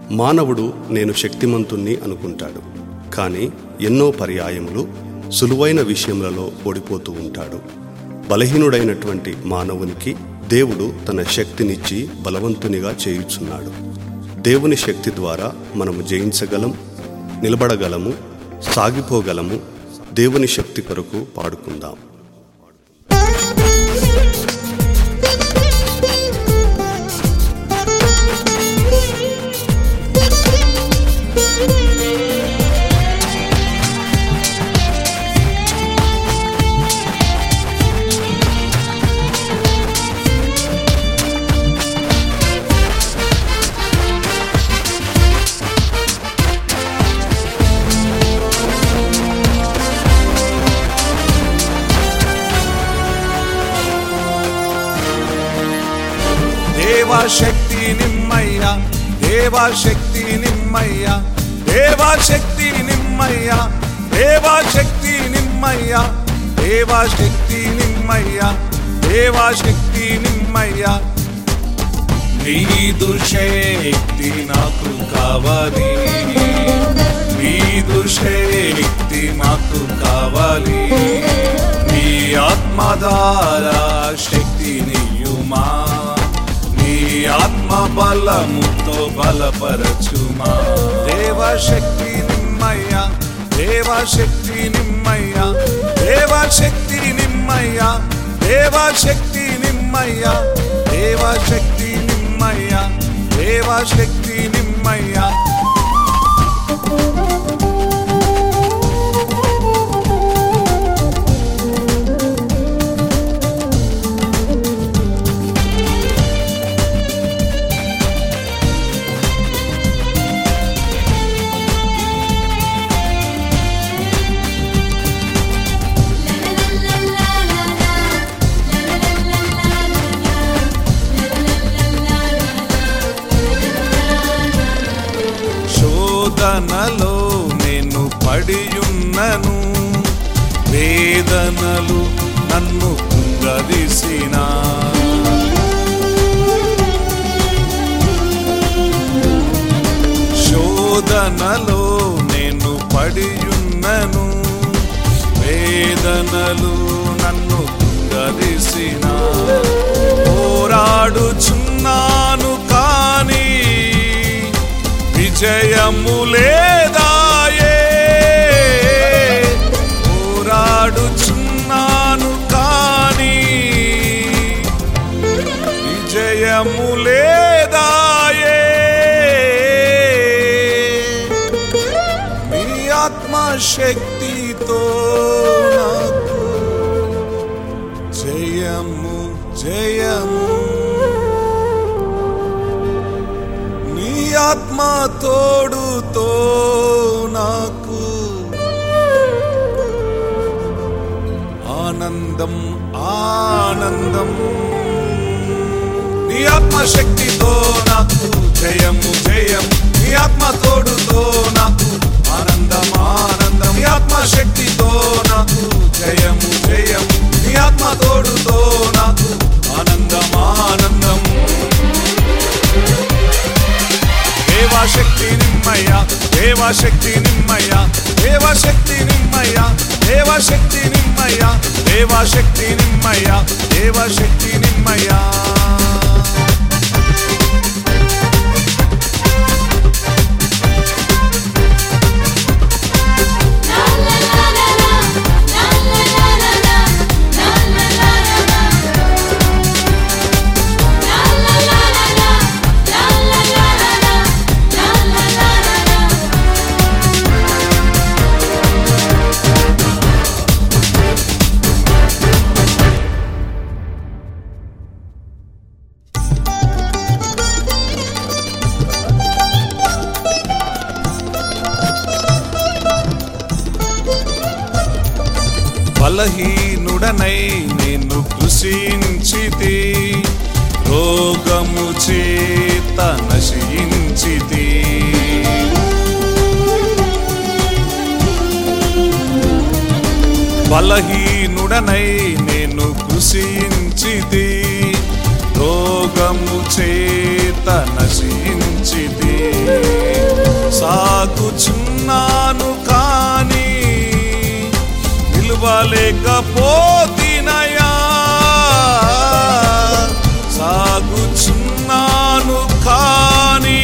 మానవుడు నేను శక్తిమంతుణ్ణి అనుకుంటాడు కానీ ఎన్నో పర్యాయములు సులువైన విషయములలో ఓడిపోతూ ఉంటాడు బలహీనుడైనటువంటి మానవునికి దేవుడు తన శక్తినిచ్చి బలవంతునిగా చేయుచున్నాడు దేవుని శక్తి ద్వారా మనము జయించగలం నిలబడగలము సాగిపోగలము దేవుని శక్తి కొరకు పాడుకుందాం ದೇವಶಕ್ತಿ ನಿಮ್ಮಯ್ಯ ದೇವಶಕ್ತಿ ನಿಮ್ಮಯ್ಯ ದೇವಶಕ್ತಿ ನಿಮ್ಮಯ್ಯ ದೇವಶಕ್ತಿ ನಿಮ್ಮಯ್ಯ ದೇವಶಕ್ತಿ ನಿಮ್ಮಯ್ಯ ದೇವಶಕ್ತಿ ನಿಮ್ಮಯ್ಯ నీదు శక్తి నాకు కావాలి నీదు శక్తి నాకు కావాలి నీ ఆత్మధారా శక్తి నీయుమా నీ ఆత్మ బలముతో బలపరచుమా దేవశక్తి నిమ్మయ్య దేవశక్తి నిమ్మయ్య దేవశక్తి నిమ్మయ్య దేవశక్తి నిమ్మయ్య దేవశక్తి నిమ్మయ్య దేవశక్తి నిమ్మయ్య శోధనలో నేను పడియున్నను వేదనలు నన్ను కుంగదీసిన శోధనలో నేను పడియున్నను వేదనలు నన్ను కుంగదీసిన పోరాడుచున్నాను కానీ విజయము లేదాయే పోరాడుచున్నాను కానీ విజయము లేదాయే మీ ఆత్మశక్తితో నాకు జయము జయము నీ ఆత్మ తోడుతో నాకు ఆనందం ఆనందం నీ ఆత్మ శక్తితో నాకు జయము జయం నీ ఆత్మ తోడుతో నాకు ఆనందం ఆనందం నీ ఆత్మ శక్తితో నాకు జయము జయం నీ ఆత్మ తోడుతో నాకు ఆనందం ఆనందం దేవాశక్తి నిమ్మయ్య దేవాశక్తి నిమ్మయ్య దేవాశక్తి నిమ్మయ్య దేవాశక్తి నిమ్మయ్య దేవాశక్తి నిమ్మయ్య దేవాశక్తి నిమ్మయ్య బలహీనుడనై నేను కృషించితి రోగము చేత నశించితి బలహీనుడనై నేను కృషించితి రోగము చేత నశించితి సాగుచున్నాను కానీ నిలవలేకపోతినయా సాగుచున్నాను కానీ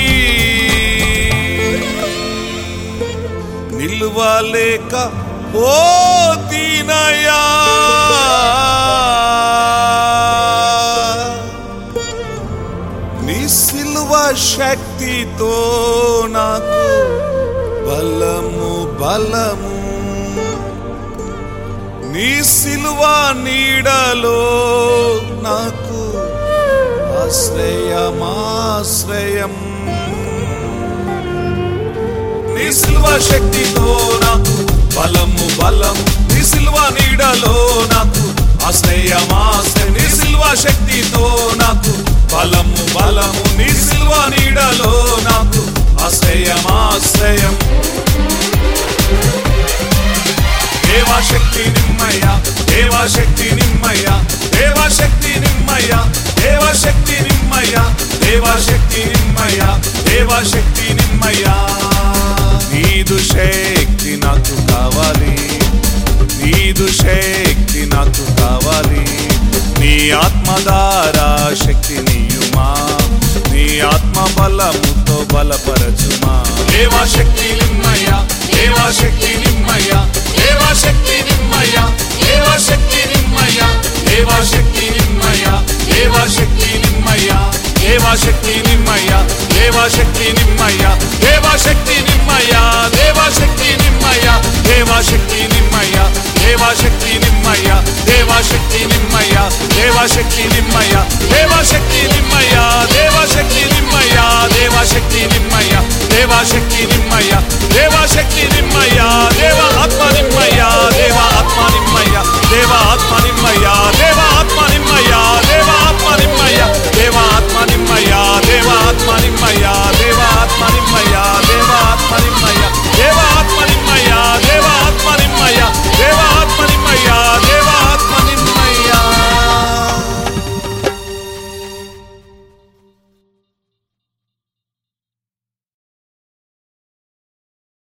నిలువలేక పోతినయా నీ సిలువ శక్తితో నాకు బలము బలము నీ సిలువ నీడలో నాకు ఆశ్రయమాశ్రయం నీ సిల్వ శక్తితో నాకు బలము బలము నీ సిల్వ నీడలో నాకు ఆశ్రయమాశ్రయం నీ సిల్వ శక్తితో నాకు బలము బలము నీ సిల్వ నీడలో నాకు ఆశ్రయమాశ్రయం దేవాశక్తి నిమ్మయ్య దేవాశక్తి నిమ్మయ్య దేవాశక్తి నిమ్మయ్య దేవాశక్తి నిమ్మయ్య దేవాశక్తి నిమ్మయ్య దేవాశక్తి నిమ్మయ్య నీదు శక్తి నాకు కావాలి నీదు శక్తి నాకు కావాలి నీ ఆత్మధారా శక్తి నీయుమా నీ ఆత్మ బలముతో బలపరచుమా దేవాశక్తి నిమ్మయ్య దేవాశక్తి నిమ్మయ్య దేవాశక్తి నిమ్మయ్య దేవాశక్తి నిమ్మయ్య దేవాశక్తి నిమ్మయ్య దేవాశక్తి నిమ్మయ్య దేవాశక్తి నిమ్మయ్య దేవాశక్తి నిమ్మయ్య దేవాశక్తి నిమ్మయ్య దేవాశక్తి నిమ్మయ్య దేవాశక్తి నిమ్మయ్య దేవాశక్తి నిమ్మయ్య దేవాశక్తి నిమ్మయ్య దేవాశక్తి నిమ్మయ్య దేవాశక్తి నిమ్మయ్య దేవాశక్తి నిమ్మయ్య దేవాశక్తి నిమ్మయ్య దేవాశక్తి నిమ్మయ్య దేవాశక్తి నిమ్మయ్య